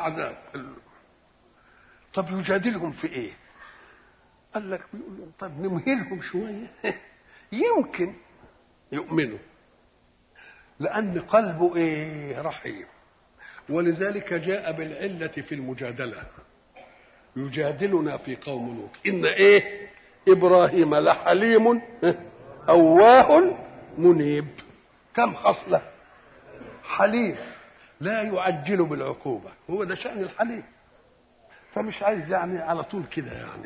عذاب طب يجادلهم في ايه قال لك بيقول لهم طب نمهلهم شويه يمكن يؤمنوا لان قلبه ايه رحيم ولذلك جاء بالعله في المجادله يجادلنا في قوم لوط ان ايه ابراهيم لحليم اواه منيب كم خصله حليم لا يعجل بالعقوبه هو ده شان الحليم فمش عايز يعني على طول كده يعني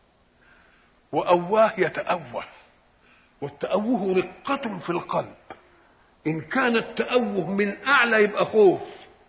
وأواه يتأوه والتأوه رقة في القلب إن كان التأوه من أعلى يبقى خوف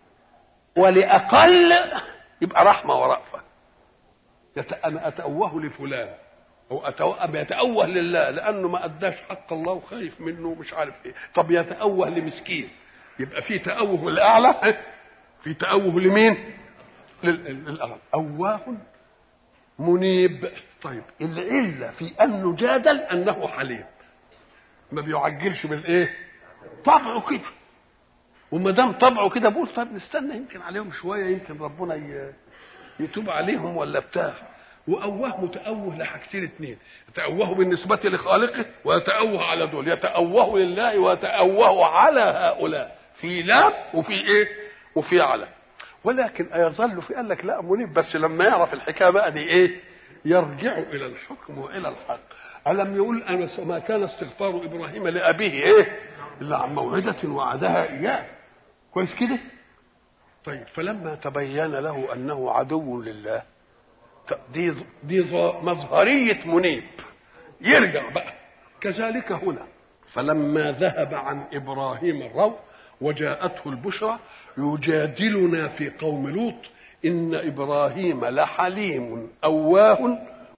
ولأقل يبقى رحمة ورأفة يت... أنا أتأوه لفلان أو أتأوه يتأوه لله لأنه ما أداش حق الله وخايف منه ومش عارف إيه طب يتأوه لمسكين يبقى في تأوه للأعلى في تأوه لمين؟ للأعلى أواه منيب طيب العلة في أن نجادل أنه حليم ما بيعجلش بالإيه طبعه كده وما دام طبعه كده بقول طب نستنى يمكن عليهم شوية يمكن ربنا يتوب عليهم ولا بتاع وأواه متأوه لحاجتين اتنين يتأوه بالنسبة لخالقه ويتأوه على دول يتأوه لله ويتأوه على هؤلاء في لا وفي ايه وفي على ولكن أيظل في قال لك لا منيب بس لما يعرف الحكايه بقى دي ايه يرجع الى الحكم والى الحق الم يقول انا ما كان استغفار ابراهيم لابيه ايه الا عن موعده وعدها اياه كويس كده طيب فلما تبين له انه عدو لله دي دي مظهريه منيب يرجع بقى كذلك هنا فلما ذهب عن ابراهيم الروع وجاءته البشرى يجادلنا في قوم لوط ان ابراهيم لحليم اواه